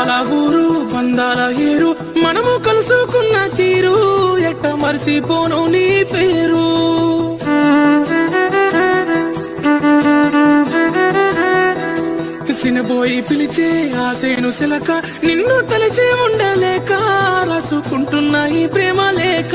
అందాల ఊరు బందాల ఏరు మనము కలుసుకున్న తీరు ఎట్ట మరిసిపోను నీ పేరు సినబోయి పిలిచే ఆసేను సిలక నిన్ను తలిచే ఉండలేక రాసుకుంటున్న ఈ ప్రేమ లేక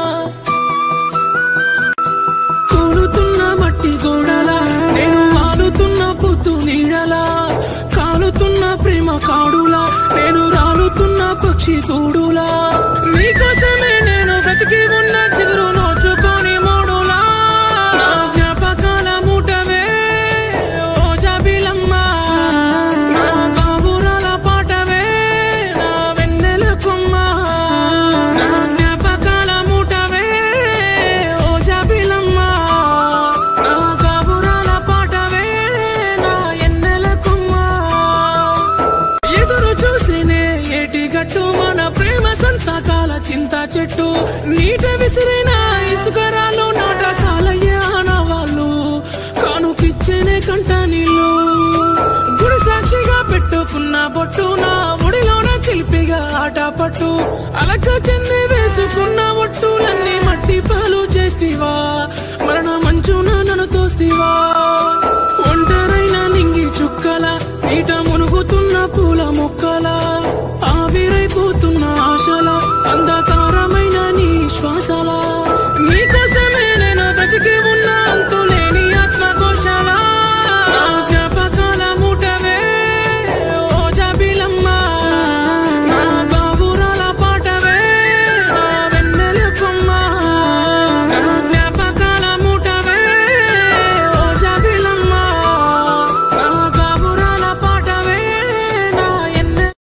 కూలుతున్న మట్టి గోడలా నేను వాలుతున్న పొత్తు నీడలా కాలుతున్న ప్రేమ కాడులా నేను రాలుతున్న పక్షి కూడులా నీకోసమే నేను బ్రతికి ఉన్న చిగురు నోచుకొని మూడులా నా జ్ఞాపకాల మూటవే ఓ జాబిలమ్మ నా కాబూరాల పాటవే నా వెన్నెల కొమ్మ నా జ్ఞాపకాల మూటవే ఓ జాబిలమ్మ నా కాబూరాల పాటవే నా ఎన్నెల కొమ్మ ఎదురు చూసినే ఏటి గట్టు మన ప్రేమ సంతకాల చింత చెట్టు నీట విసిరిన